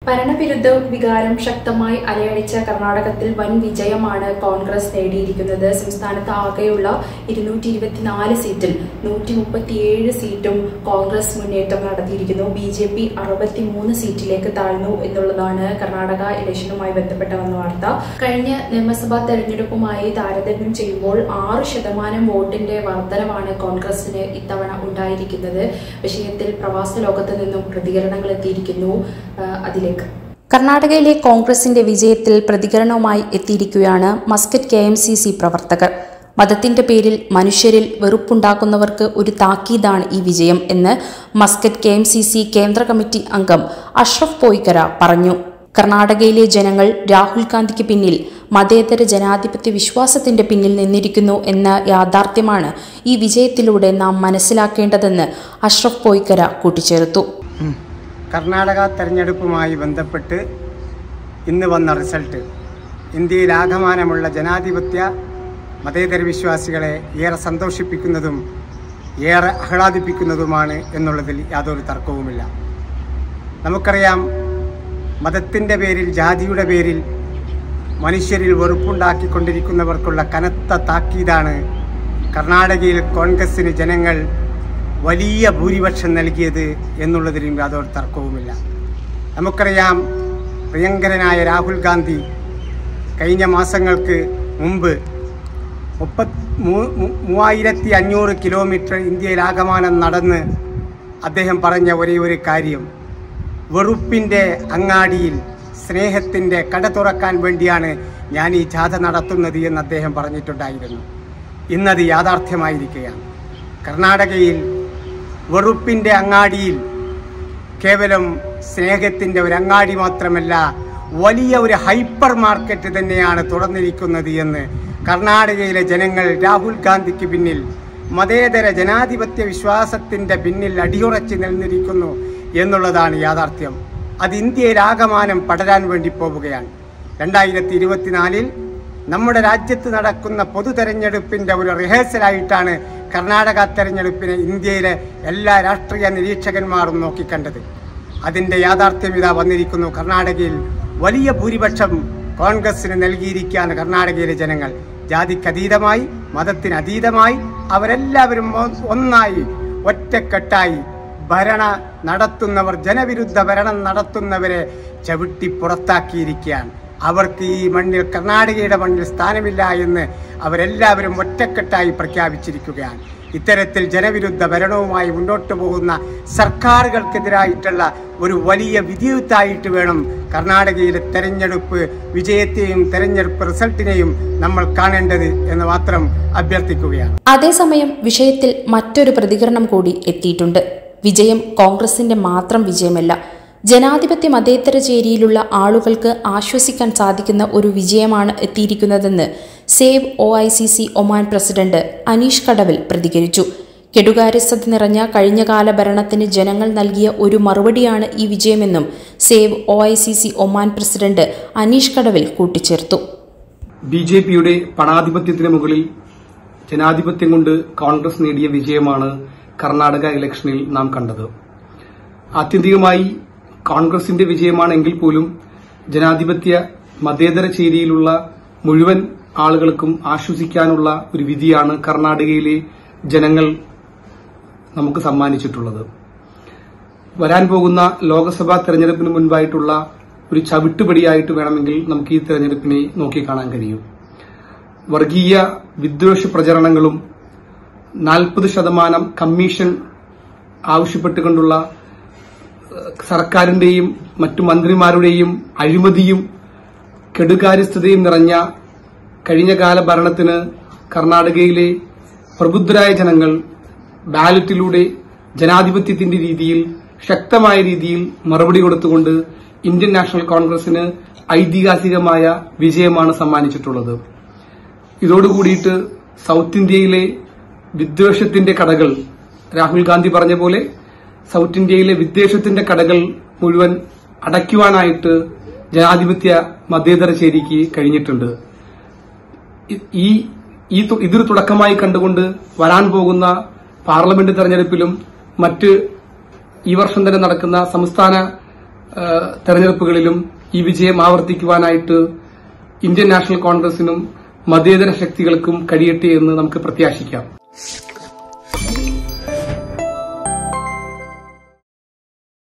ഭരണവിരുദ്ധ വികാരം ശക്തമായി അലയടിച്ച കർണാടകത്തിൽ വൻ വിജയമാണ് കോൺഗ്രസ് നേടിയിരിക്കുന്നത് സംസ്ഥാനത്ത് ആകെയുള്ള ഇരുന്നൂറ്റി ഇരുപത്തിനാല് സീറ്റിൽ നൂറ്റി മുപ്പത്തിയേഴ് സീറ്റും കോൺഗ്രസ് മുന്നേറ്റം നടത്തിയിരിക്കുന്നു ബി ജെ പി അറുപത്തിമൂന്ന് സീറ്റിലേക്ക് താഴ്ന്നു എന്നുള്ളതാണ് കർണാടക ഇലക്ഷനുമായി ബന്ധപ്പെട്ട വന്ന വാർത്ത കഴിഞ്ഞ നിയമസഭാ തെരഞ്ഞെടുപ്പുമായി താരതമ്യം ചെയ്യുമ്പോൾ ആറ് ശതമാനം വോട്ടിന്റെ വർധനവാണ് കോൺഗ്രസിന് ഇത്തവണ ഉണ്ടായിരിക്കുന്നത് വിഷയത്തിൽ പ്രവാസ ലോകത്ത് നിന്നും പ്രതികരണങ്ങൾ എത്തിയിരിക്കുന്നു ആ, അതിലേക്ക് കർണാടകയിലെ കോൺഗ്രസിന്റെ വിജയത്തിൽ പ്രതികരണവുമായി എത്തിയിരിക്കുകയാണ് Muscat K M C C പ്രവർത്തകർ മതത്തിന്റെ പേരിൽ മനുഷ്യരിൽ വെറുപ്പുണ്ടാക്കുന്നവർക്ക് ഒരു താക്കീതാണ് ഈ വിജയം എന്ന് Muscat K M C C കേന്ദ്ര കമ്മിറ്റി അംഗം അഷ്റഫ് പോയിക്കര പറഞ്ഞു കർണാടകയിലെ ജനങ്ങൾ രാഹുൽ ഗാന്ധിക്ക് പിന്നിൽ മതേതര ജനാധിപത്യ വിശ്വാസത്തിന്റെ പിന്നിൽ നിന്നിരിക്കുന്നു എന്ന യാഥാർത്ഥ്യമാണ് ഈ വിജയത്തിലൂടെ നാം മനസ്സിലാക്കേണ്ടതെന്ന് അഷ്റഫ് പോയിക്കര കൂട്ടിച്ചേർത്തു കർണാടക തെരഞ്ഞെടുപ്പുമായി ബന്ധപ്പെട്ട് ഇന്ന് വന്ന റിസൾട്ട് ഇന്ത്യയിലാകമാനമുള്ള ജനാധിപത്യ മതേതര വിശ്വാസികളെ ഏറെ സന്തോഷിപ്പിക്കുന്നതും ഏറെ ആഹ്ലാദിപ്പിക്കുന്നതുമാണ് എന്നുള്ളതിൽ യാതൊരു തർക്കവുമില്ല നമുക്കറിയാം മതത്തിൻ്റെ പേരിൽ ജാതിയുടെ പേരിൽ മനുഷ്യരിൽ വെറുപ്പുണ്ടാക്കിക്കൊണ്ടിരിക്കുന്നവർക്കുള്ള കനത്ത താക്കീതാണ് കർണാടകയിൽ കോൺഗ്രസിന് ജനങ്ങൾ വലിയ ഭൂരിപക്ഷം നൽകിയത് എന്നുള്ളതിലും യാതൊരു തർക്കവുമില്ല നമുക്കറിയാം പ്രിയങ്കരനായ രാഹുൽ ഗാന്ധി കഴിഞ്ഞ മാസങ്ങൾക്ക് മുമ്പ് മുപ്പത് മൂ- മൂ- മൂവായിരത്തി അഞ്ഞൂറ് കിലോമീറ്റർ ഇന്ത്യയിലാകമാനം നടന്ന് അദ്ദേഹം പറഞ്ഞ ഒരേ ഒരു കാര്യം വെറുപ്പിൻ്റെ അങ്ങാടിയിൽ സ്നേഹത്തിൻ്റെ കട തുറക്കാൻ വേണ്ടിയാണ് ഞാൻ ഈ ജാഥ നടത്തുന്നത് എന്ന് അദ്ദേഹം പറഞ്ഞിട്ടുണ്ടായിരുന്നു ഇന്നത് യാഥാർത്ഥ്യമായിരിക്കുകയാണ് കർണാടകയിൽ വെറുപ്പിൻ്റെ അങ്ങാടിയിൽ കേവലം സ്നേഹത്തിൻ്റെ ഒരു അങ്ങാടി മാത്രമല്ല വലിയ ഒരു ഹൈപ്പർ മാർക്കറ്റ് തന്നെയാണ് തുറന്നിരിക്കുന്നത് എന്ന് കർണാടകയിലെ ജനങ്ങൾ രാഹുൽ ഗാന്ധിക്ക് പിന്നിൽ മതേതര ജനാധിപത്യ വിശ്വാസത്തിൻ്റെ പിന്നിൽ അടിയുറച്ച് നിന്നിരിക്കുന്നു എന്നുള്ളതാണ് യാഥാർത്ഥ്യം അത് ഇന്ത്യയിലാകമാനം പടരാൻ വേണ്ടി പോവുകയാണ് രണ്ടായിരത്തി ഇരുപത്തിനാലിൽ നമ്മുടെ രാജ്യത്ത് നടക്കുന്ന പൊതു തെരഞ്ഞെടുപ്പിന്റെ ഒരു റിഹേഴ്സലായിട്ടാണ് കർണാടക തെരഞ്ഞെടുപ്പിനെ ഇന്ത്യയിലെ എല്ലാ രാഷ്ട്രീയ നിരീക്ഷകന്മാരും നോക്കിക്കണ്ടത് അതിന്റെ യാഥാർത്ഥ്യം ഇതാ വന്നിരിക്കുന്നു കർണാടകയിൽ വലിയ ഭൂരിപക്ഷം കോൺഗ്രസിന് നൽകിയിരിക്കുകയാണ് കർണാടകയിലെ ജനങ്ങൾ ജാതിക്കതീതമായി മതത്തിനതീതമായി അവരെല്ലാവരും ഒ- ഒന്നായി ഒറ്റക്കെട്ടായി ഭരണ നടത്തുന്നവർ ജനവിരുദ്ധ ഭരണം നടത്തുന്നവരെ ചവിട്ടി പുറത്താക്കിയിരിക്കുകയാണ് അവർക്ക് ഈ മണ്ണിൽ കർണാടകയുടെ മണ്ണിൽ സ്ഥാനമില്ല എന്ന് അവരെല്ലാവരും ഒറ്റക്കെട്ടായി പ്രഖ്യാപിച്ചിരിക്കുകയാണ് ഇത്തരത്തിൽ ജനവിരുദ്ധ ഭരണവുമായി മുന്നോട്ട് പോകുന്ന സർക്കാരുകൾക്കെതിരായിട്ടുള്ള ഒരു വലിയ വിധിയുത്തായിട്ട് വേണം കർണാടകയിലെ തെരഞ്ഞെടുപ്പ് വിജയത്തെയും തെരഞ്ഞെടുപ്പ് റിസൾട്ടിനെയും നമ്മൾ കാണേണ്ടത് എന്ന് മാത്രം അഭ്യർത്ഥിക്കുകയാണ് അതേസമയം വിഷയത്തിൽ മറ്റൊരു പ്രതികരണം കൂടി എത്തിയിട്ടുണ്ട് വിജയം കോൺഗ്രസിന്റെ മാത്രം വിജയമല്ല ജനാധിപത്യ മതേതര ചേരിയിലുള്ള ആളുകൾക്ക് ആശ്വസിക്കാൻ സാധിക്കുന്ന ഒരു വിജയമാണ് എത്തിയിരിക്കുന്നതെന്ന് save O I C C Oman president Anish Kadavil പ്രതികരിച്ചു കെടുകാര്യസ്ഥത നിറഞ്ഞ കഴിഞ്ഞകാല ഭരണത്തിന് ജനങ്ങൾ നൽകിയ ഒരു മറുപടിയാണ് ഈ വിജയമെന്നും save O I C C Oman president Anish Kadavil കൂട്ടിച്ചേർത്തു ബി ജെ പിയുടെ പണാധിപത്യത്തിന് മുകളിൽ ജനാധിപത്യം കൊണ്ട് കോൺഗ്രസ് നേടിയ വിജയമാണ് കർണാടക ഇലക്ഷനിൽ നാം കണ്ടത് ആത്യന്തികമായി കോൺഗ്രസിന്റെ വിജയമാണെങ്കിൽ പോലും ജനാധിപത്യ മതേതര ചേരിയിലുള്ള മുഴുവൻ ആളുകൾക്കും ആശ്വസിക്കാനുള്ള ഒരു വിധിയാണ് കർണാടകയിലെ ജനങ്ങൾ നമുക്ക് സമ്മാനിച്ചിട്ടുള്ളത് വരാൻ പോകുന്ന ലോക്സഭാ തെരഞ്ഞെടുപ്പിന് മുൻപായിട്ടുള്ള ഒരു ചവിട്ടുപടിയായിട്ട് വേണമെങ്കിൽ നമുക്ക് ഈ തെരഞ്ഞെടുപ്പിനെ നോക്കിക്കാണാൻ കഴിയും വർഗീയ വിദ്വേഷ പ്രചരണങ്ങളും നാൽപ്പത് ശതമാനം കമ്മീഷൻ ആവശ്യപ്പെട്ടുകൊണ്ടുള്ള ഏഹ്, സർക്കാരിന്റെയും മറ്റു മന്ത്രിമാരുടെയും അഴിമതിയും കെടുകാര്യസ്ഥതയും നിറഞ്ഞ കഴിഞ്ഞകാല ഭരണത്തിന് കർണാടകയിലെ പ്രബുദ്ധരായ ജനങ്ങൾ ബാലറ്റിലൂടെ ജനാധിപത്യത്തിന്റെ രീതിയിൽ ശക്തമായ രീതിയിൽ മറുപടി കൊടുത്തുകൊണ്ട് ഇന്ത്യൻ നാഷണൽ കോൺഗ്രസിന് ഐതിഹാസികമായ വിജയമാണ് സമ്മാനിച്ചിട്ടുള്ളത് ഇതോടുകൂടിയിട്ട് സൗത്ത് ഇന്ത്യയിലെ വിദ്വേഷത്തിന്റെ കടകൾ രാഹുൽ ഗാന്ധി പറഞ്ഞ പോലെ സൗത്ത് ഇന്ത്യയിലെ വിദ്വേഷത്തിന്റെ കടകൾ മുഴുവൻ അടയ്ക്കുവാനായിട്ട് ജനാധിപത്യ മതേതര ചേരിക്ക് കഴിഞ്ഞിട്ടുണ്ട് ഇ- ഈ ഈ തു- ഇതൊരു തുടക്കമായി കണ്ടുകൊണ്ട് വരാൻ പോകുന്ന പാർലമെന്റ് തെരഞ്ഞെടുപ്പിലും മറ്റ് ഈ വർഷം തന്നെ നടക്കുന്ന സംസ്ഥാന ആ, തെരഞ്ഞെടുപ്പുകളിലും ഈ വിജയം ആവർത്തിക്കുവാനായിട്ട് ഇന്ത്യൻ നാഷണൽ കോൺഗ്രസിനും മതേതര ശക്തികൾക്കും കഴിയട്ടെ എന്ന് നമുക്ക് പ്രത്യാശിക്കാം